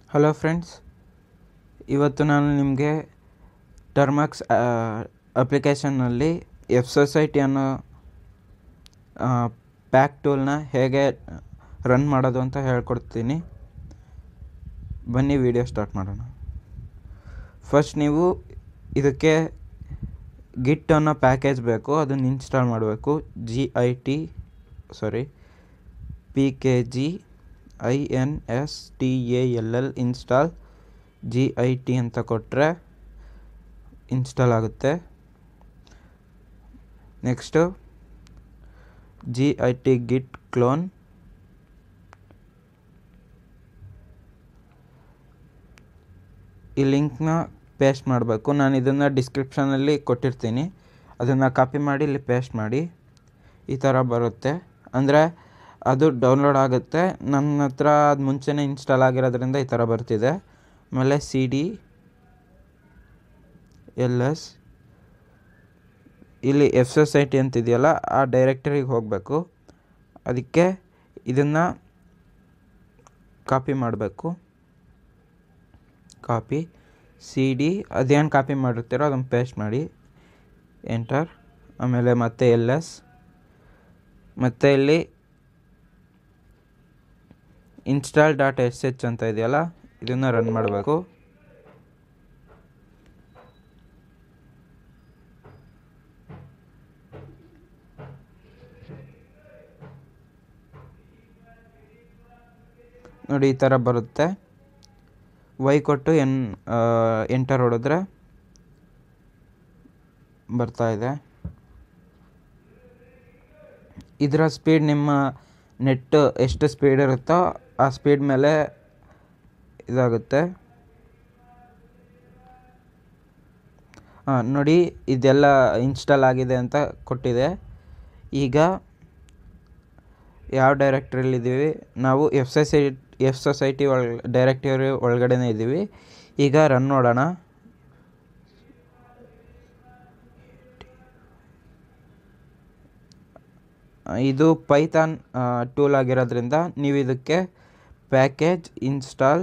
hello friends ಇವತ್ತು ನಾನು ನಿಮಗೆ ಟರ್ಮಕ್ಸ್ ಅಪ್ಲಿಕೇಶನ್ನಲ್ಲಿ ಎಫ್ ಸೊಸೈಟಿ ಅನ್ನೋ ಪ್ಯಾಕ್ ಟೂಲ್ನ ಹೇಗೆ ರನ್ ಮಾಡೋದು ಅಂತ ಹೇಳ್ಕೊಡ್ತೀನಿ ಬನ್ನಿ ವಿಡಿಯೋ ಸ್ಟಾರ್ಟ್ ಮಾಡೋಣ ಫಸ್ಟ್ ನೀವು ಇದಕ್ಕೆ ಗಿಟ್ ಅನ್ನೋ ಪ್ಯಾಕೇಜ್ ಬೇಕು ಅದನ್ನು ಇನ್ಸ್ಟಾಲ್ ಮಾಡಬೇಕು G I T sorry P K G I N S T A L L install G I T ಅಂತ ಕೊಟ್ಟರೆ ಇನ್ಸ್ಟಾಲ್ ಆಗುತ್ತೆ next G I T git clone ಈ ಲಿಂಕ್ನ ಪೇಸ್ಟ್ ಮಾಡಬೇಕು ನಾನು ಇದನ್ನು ಡಿಸ್ಕ್ರಿಪ್ಷನಲ್ಲಿ ಕೊಟ್ಟಿರ್ತೀನಿ ಅದನ್ನು ಕಾಪಿ ಮಾಡಿ ಇಲ್ಲಿ ಪೇಸ್ಟ್ ಮಾಡಿ ಈ ಥರ ಬರುತ್ತೆ ಅಂದರೆ ಅದು ಡೌನ್ಲೋಡ್ ಆಗುತ್ತೆ ನನ್ನ ಹತ್ರ ಅದು ಮುಂಚೆನೇ ಇನ್ಸ್ಟಾಲ್ ಆಗಿರೋದ್ರಿಂದ ಈ ಥರ ಬರ್ತಿದೆ ಆಮೇಲೆ ಸಿ ಡಿ ಎಲ್ ಎಸ್ ಇಲ್ಲಿ ಎಫ್ ಸೊಸೈಟಿ ಅಂತಿದೆಯಲ್ಲ ಆ ಡೈರೆಕ್ಟರಿಗೆ ಹೋಗಬೇಕು ಅದಕ್ಕೆ ಇದನ್ನು ಕಾಪಿ ಮಾಡಬೇಕು ಕಾಪಿ ಸಿ ಡಿ ಅದೇನು ಕಾಪಿ ಮಾಡಿರ್ತೀರೋ ಅದನ್ನು ಪೇಸ್ಟ್ ಮಾಡಿ ಎಂಟರ್ ಆಮೇಲೆ ಮತ್ತೆ ಎಲ್ ಎಸ್ ಮತ್ತು ಇಲ್ಲಿ ಇನ್ಸ್ಟಾಲ್ ಡಾಟ್ ಎಸ್ ಎಚ್ ಅಂತ ಇದೆಯಲ್ಲ ಇದನ್ನು ರನ್ ಮಾಡಬೇಕು ನೋಡಿ ಈ ಥರ ಬರುತ್ತೆ ವೈ ಕೊಟ್ಟು ಎನ್ ಎಂಟರ್ ಹೊಡೆದ್ರೆ ಬರ್ತಾ ಇದೆ ಇದರ ಸ್ಪೀಡ್ ನಿಮ್ಮ ನೆಟ್ ಎಷ್ಟು ಸ್ಪೀಡ್ ಇರುತ್ತೋ ಆ ಸ್ಪೀಡ್ ಮೇಲೆ ಇದಾಗುತ್ತೆ ಹಾಂ ನೋಡಿ ಇದೆಲ್ಲ ಇನ್ಸ್ಟಾಲ್ ಆಗಿದೆ ಅಂತ ಕೊಟ್ಟಿದೆ ಈಗ ಯಾವ ಡೈರೆಕ್ಟ್ರಿಲಿದ್ದೀವಿ ನಾವು ಎಫ್ ಸೊಸೈ ಎಫ್ ಸೊಸೈಟಿ ಒಳ ಡೈರೆಕ್ಟರಿ ಒಳಗಡೆನೇ ಇದ್ದೀವಿ ಈಗ ರನ್ ನೋಡೋಣ ಇದು ಪೈಥಾನ್ ಟೂಲ್ ಆಗಿರೋದ್ರಿಂದ ನೀವು ಇದಕ್ಕೆ ಪ್ಯಾಕೇಜ್ ಇನ್ಸ್ಟಾಲ್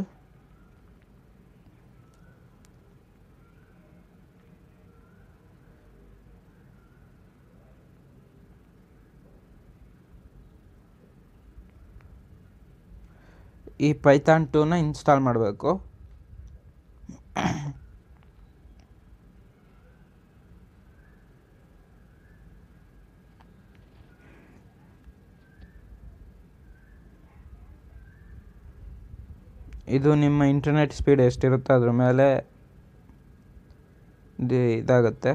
ಈ ಪೈಥಾನ್ ಟೂನ ಇನ್ಸ್ಟಾಲ್ ಮಾಡಬೇಕು ಇದು ನಿಮ್ಮ ಇಂಟರ್ನೆಟ್ ಸ್ಪೀಡ್ ಎಷ್ಟಿರುತ್ತೋ ಅದ್ರ ಮೇಲೆ ಇದಾಗುತ್ತೆ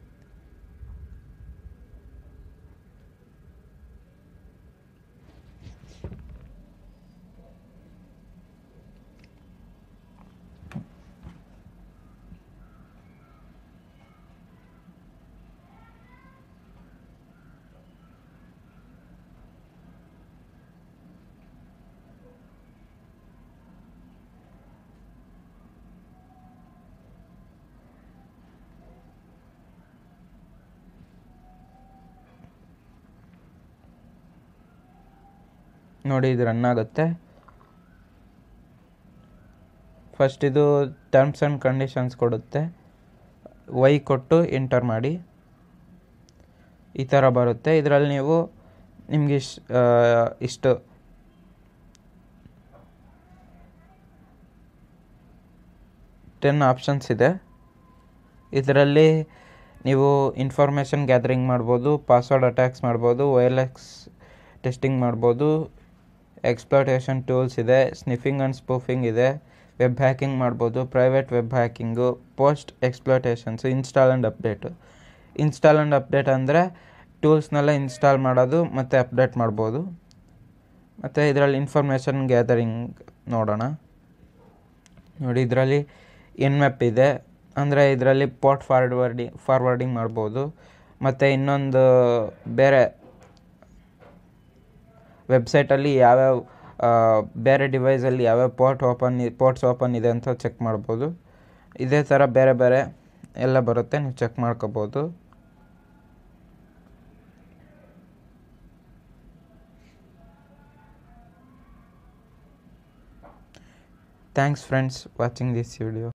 ನೋಡಿ ಇದು ರನ್ ಆಗುತ್ತೆ ಫಸ್ಟ್ ಇದು ಟರ್ಮ್ಸ್ ಆ್ಯಂಡ್ ಕಂಡೀಷನ್ಸ್ ಕೊಡುತ್ತೆ ವೈ ಕೊಟ್ಟು ಎಂಟರ್ ಮಾಡಿ ಈ ಥರ ಬರುತ್ತೆ ಇದರಲ್ಲಿ ನೀವು ನಿಮಗೆ ಇಶ್ ಇಷ್ಟು ಟೆನ್ ಆಪ್ಷನ್ಸ್ ಇದೆ ಇದರಲ್ಲಿ ನೀವು ಇನ್ಫಾರ್ಮೇಷನ್ ಗ್ಯಾದರಿಂಗ್ ಮಾಡ್ಬೋದು ಪಾಸ್ವರ್ಡ್ ಅಟ್ಯಾಕ್ಸ್ ಮಾಡ್ಬೋದು ವೈರ್ಲೆಸ್ ಟೆಸ್ಟಿಂಗ್ ಮಾಡ್ಬೋದು ಎಕ್ಸ್ಪ್ಲೋಟೇಷನ್ ಟೂಲ್ಸ್ ಇದೆ ಸ್ನಿಫಿಂಗ್ ಆ್ಯಂಡ್ ಸ್ಪೂಫಿಂಗ್ ಇದೆ ವೆಬ್ ಹ್ಯಾಕಿಂಗ್ ಮಾಡ್ಬೋದು private web hacking post exploitations install and update install and update ಅಂದರೆ ಟೂಲ್ಸ್ನೆಲ್ಲ ಇನ್ಸ್ಟಾಲ್ ಮಾಡೋದು ಮತ್ತು ಅಪ್ಡೇಟ್ ಮಾಡ್ಬೋದು ಮತ್ತು ಇದರಲ್ಲಿ ಇನ್ಫಾರ್ಮೇಷನ್ ಗ್ಯಾದರಿಂಗ್ ನೋಡೋಣ ನೋಡಿ ಇದರಲ್ಲಿ ಎನ್ ಮ್ಯಾಪ್ ಇದೆ ಅಂದರೆ ಇದರಲ್ಲಿ ಪೋರ್ಟ್ ಫಾರ್ವರ್ಡಿಂಗ್ ಫಾರ್ವರ್ಡಿಂಗ್ ಮಾಡ್ಬೋದು ಮತ್ತು ಇನ್ನೊಂದು ಬೇರೆ ವೆಬ್ಸೈಟಲ್ಲಿ ಯಾವ್ಯಾವ ಬೇರೆ ಡಿವೈಸಲ್ಲಿ ಯಾವ್ಯಾವ ಪೋರ್ಟ್ ಓಪನ್ ಪೋರ್ಟ್ಸ್ ಓಪನ್ ಇದೆ ಅಂತ ಚೆಕ್ ಮಾಡ್ಬೋದು ಇದೇ ಥರ ಬೇರೆ ಬೇರೆ ಎಲ್ಲ ಬರುತ್ತೆ ನೀವು ಚೆಕ್ ಮಾಡ್ಕೋಬೋದು thanks friends watching this video